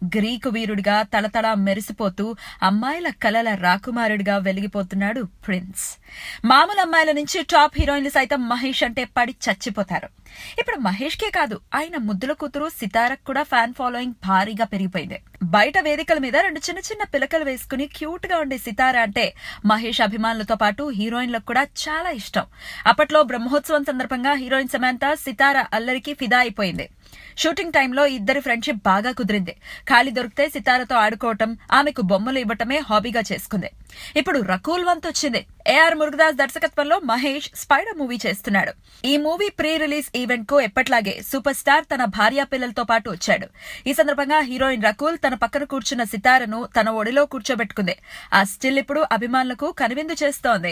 Greek వీరుడిగా తలతళ మెరిసిపోతూ అమ్మాయిల కలల రాకుమారుడిగా వెలిగిపోతున్నాడు prince మామూలు అమ్మాయిల నుంచి టాప్ హీరోయిన్లు సైతం మహేష్ అంటే పడి చచ్చిపోతారు ఇప్పుడు మహేష్ కే కాదు ఆయన ముద్దుల కూతురు సితారకు కూడా ఫ్యాన్ ఫాలోయింగ్ భారీగా పెరిగిపోయింది బయట వేదికల మీద రెండు చిన్న చిన్న పిలకలు వేసుకుని క్యూట్ గా ఉండే సితార అంటే మహేష్ అభిమానులతో పాటు హీరోయిన్లకు కూడా చాలా ఇష్టం అప్పట్లో బ్రహ్మోత్సవం సందర్భంగా హీరోయిన్ సమాంత సితార అల్లరికి ఫిదా అయిపోయింది షూటింగ్ టైంలో ఇద్దరి ఫ్రెండ్షిప్ బాగా కుదిరింది ఖాళీ దొరికితే సితారతో ఆడుకోవటం ఆమెకు బొమ్మలు ఇవ్వటమే హాబీగా చేసుకుంది ఇప్పుడు రకూల్ వంత్ వచ్చింది ఏఆర్ మురుగదాస్ దర్శకత్వంలో మహేష్ స్పైడర్ మూవీ చేస్తున్నాడు ఈ మూవీ ప్రీ రిలీజ్ ఈవెంట్ కు ఎప్పట్లాగే సూపర్ స్టార్ తన భార్యా పిల్లలతో పాటు వచ్చాడు ఈ సందర్భంగా హీరోయిన్ రకూల్ తన పక్కన కూర్చున్న సితారను తన ఒడిలో కూర్చోబెట్టుకుంది ఆ స్టిల్ ఇప్పుడు అభిమానులకు కనువిందు చేస్తోంది